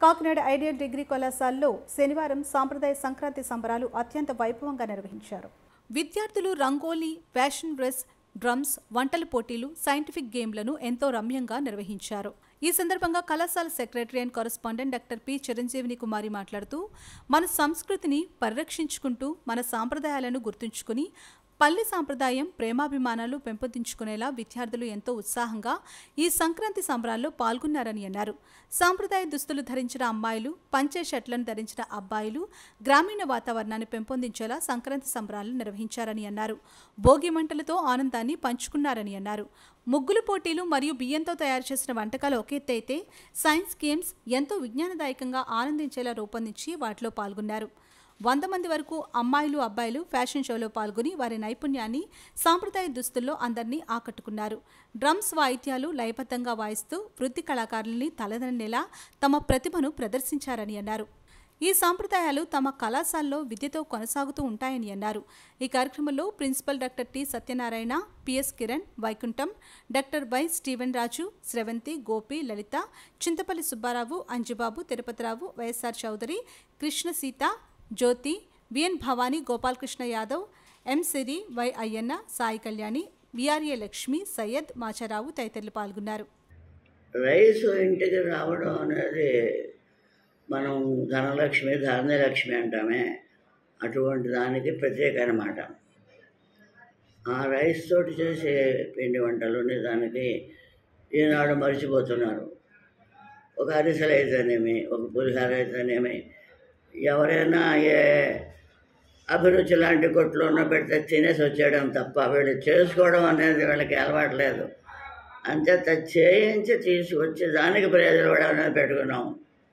Kakinada ideal degree కళాశాలలో శనివారం సాంప్రదాయ సంక్రాంతి సంబరాలు అత్యంత వైభవంగా నిర్వహించారు విద్యార్థులు రంగోలీ ఫ్యాషన్ డ్రెస్ డ్రమ్స్ వంటల పోటీలు సైంటిఫిక్ గేమ్లను ఎంతో రమ్యంగా నిర్వహించారు ఈ సందర్భంగా కళాశాల secretary and correspondent doctor P చిరంజీవిని కుమారి మాట్లాడుతూ మన సంస్కృతిని పరిరక్షించుకుంటూ మన సాంప్రదాయాలను గుర్తుంచుకుని పల్లె సాంప్రదాయం ప్రేమాభిమానాలు పెంపొందించుకునేలా విద్యార్థులు ఎంతో ఉత్సాహంగా ఈ సంక్రాంతి సంబరాల్లో పాల్గొన్నారని అన్నారు సాంప్రదాయ దుస్తులు ధరించిన అమ్మాయిలు పంచే షర్ట్లను ధరించిన అబ్బాయిలు గ్రామీణ వాతావరణాన్ని పెంపొందించేలా సంక్రాంతి సంబరాలను నిర్వహించారని అన్నారు భోగి మంటలతో ఆనందాన్ని పంచుకున్నారని అన్నారు ముగ్గులు పోటీలు మరియు బియ్యంతో తయారు చేసిన వంటకాలు ఒక ఎత్తు అయితే సైన్స్ గేమ్స్ ఎంతో విజ్ఞానదాయకంగా ఆనందించేలా రూపొందించి వాటిలో పాల్గొన్నారు వంద మంది వరకు అమ్మాయిలు అబ్బాయిలు ఫ్యాషన్ షోలో పాల్గొని వారి నైపుణ్యాన్ని సాంప్రదాయ దుస్తుల్లో అందరినీ ఆకట్టుకున్నారు డ్రమ్స్ వాయిద్యాలు లయబద్ధంగా వాయిస్తూ వృత్తి కళాకారుల్ని తలదన్నేలా తమ ప్రతిభను ప్రదర్శించారని అన్నారు ఈ సాంప్రదాయాలు తమ కళాశాలలో విద్యతో కొనసాగుతూ ఉంటాయని అన్నారు ఈ కార్యక్రమంలో principal doctor T Satyanarayana P S Kiran Vaikuntham doctor Y Steven Raju Sravanthi Gopi Lalitha Chintapalli Subbarao Anjubabu Tirupatirao Y S R Chowdary Krishna Sita Jyothi V N Bhavani Gopalakrishna Yadav M Siri Y Ayyanna Sai Kalyani V R A Lakshmi Syed Macharao తదితరులు పాల్గొన్నారు రైసు ఇంటికి రావడం అనేది మనం ధనలక్ష్మి ధాన్యలక్ష్మి అంటామే అటువంటి దానికి ప్రత్యేక అనమాట ఆ రైస్ తోటి చేసే పిండి వంటలు నిజానికి ఈనాడు మర్చిపోతున్నారు ఒక అరిసెలు అయితేనేమి ఒక పులిహార అయితేనేమి ఎవరైనా ఏ అభిరుచి లాంటి కొట్లు ఉన్న పెడితే తినేసి వచ్చేయడం తప్ప వీళ్ళు చేసుకోవడం అనేది వీళ్ళకి అలవాట్లేదు అంచేత చేయించి తీసుకొచ్చి దానికి ప్రయోజనం అనేది పెట్టుకున్నాం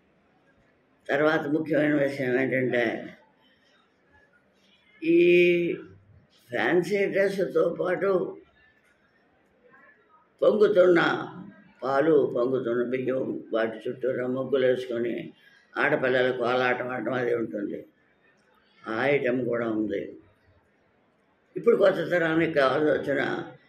తర్వాత ముఖ్యమైన విషయం ఏంటంటే ఈ ఫ్యాన్సీ డ్రెస్తో పాటు పొంగుతున్న పాలు పొంగుతున్న బియ్యం వాటి చుట్టూరా ముగ్గులు వేసుకొని ఆడపిల్లల కోలాటం ఆడటం అది ఉంటుంది ఆ ఐటెం కూడా ఉంది ఇప్పుడు కొత్త తరానికి కావాల్సి వచ్చిన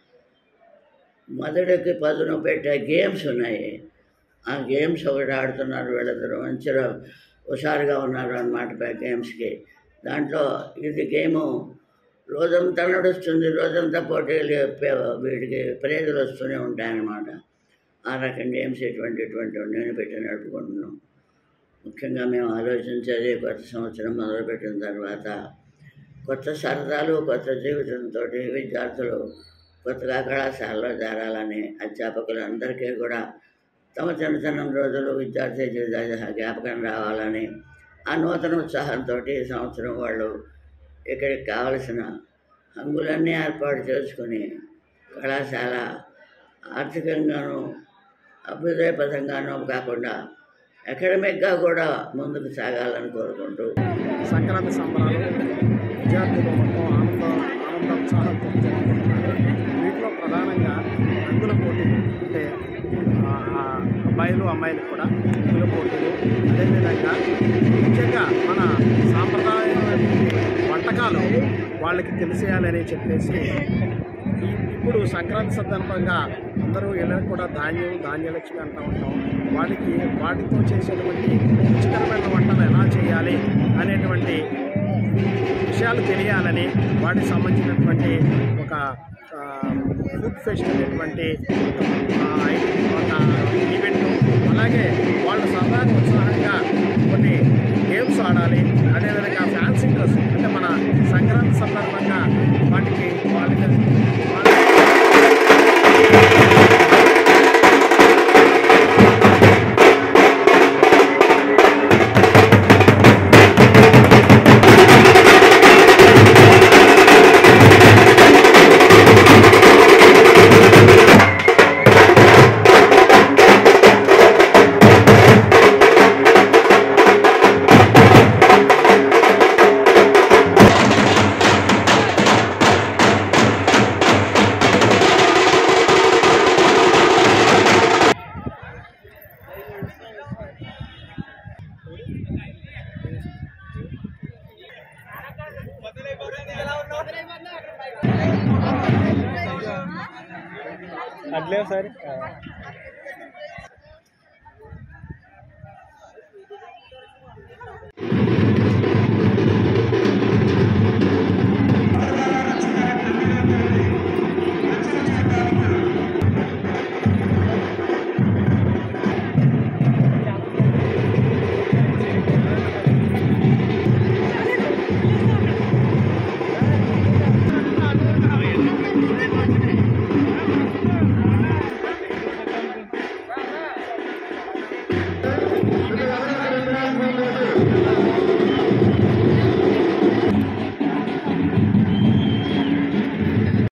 మొదటికి పదును పెట్టే గేమ్స్ ఉన్నాయి ఆ గేమ్స్ ఒకటి ఆడుతున్నారు వీళ్ళిద్దరు మంచిగా హుషారుగా ఉన్నారు అన్నమాట గేమ్స్కి దాంట్లో ఇది గేము రోజంతా నడుస్తుంది రోజంతా పోటీలు పే- వీటికి ప్రైజులు వస్తూనే ఉంటాయన్నమాట ఆ రకం గేమ్స్ ఇటువంటి ఇటువంటి నేను పెట్టి నడుపుకుంటున్నాం ముఖ్యంగా మేము ఆలోచించేది కొత్త సంవత్సరం మొదలుపెట్టిన తర్వాత కొత్త సరదాలు కొత్త జీవితంతో విద్యార్థులు కొత్తగా కళాశాలలో చేరాలని అధ్యాపకులు అందరికీ కూడా తమ చిన్నతనం రోజులు విద్యార్థి జీవిత జ్ఞాపకం రావాలని ఆ నూతన ఉత్సాహంతో ఈ సంవత్సరం వాళ్ళు ఇక్కడికి కావలసిన హంగులన్నీ ఏర్పాటు చేసుకుని కళాశాల ఆర్థికంగాను అభ్యుదయపదంగానూ కాకుండా అకాడమిక్గా కూడా ముందుకు సాగాలని కోరుకుంటూ సంక్రాంతి సంబరాలు విద్యార్థులు మొత్తం ఆనంద ఆనంద ఉత్సాహంతో జరుపుకుంటున్నారు వీటిలో ప్రధానంగా రంగుల పోటీలు అంటే ఆ, ఆ అబ్బాయిలు అమ్మాయిలు కూడా రంగుల పోటీలు అదేవిధంగా ముఖ్యంగా మన సాంప్రదాయమైన వంటకాలు వాళ్ళకి తెలిసేయాలని చెప్పేసి ఈ- ఇప్పుడు సంక్రాంతి సందర్భంగా అందరూ ఇళ్ళకి కూడా ధాన్యం ధాన్యలక్ష్మి అంటూ ఉంటాం వాళ్ళకి వాటితో చేసేటువంటి రుచికరమైన వంటలు ఎలా చేయాలి అనేటువంటి విషయాలు తెలియాలని వాటికి సంబంధించినటువంటి ఒక ఆ, ఫుడ్ ఫెస్ట్ అనేటువంటి ఆ, ఒక ఈవెంట్ అలాగే వాళ్ళు సరదాగా ఉత్సాహంగా కొన్ని గేమ్స్ ఆడాలి అదేవిధంగా ఫ్యాన్సీ డ్రెస్ అంటే మన సంక్రాంతి సందర్భంగా వాటికి వాళ్ళకి వాళ్ళ అట్లే సార్ చేస్తున్నారు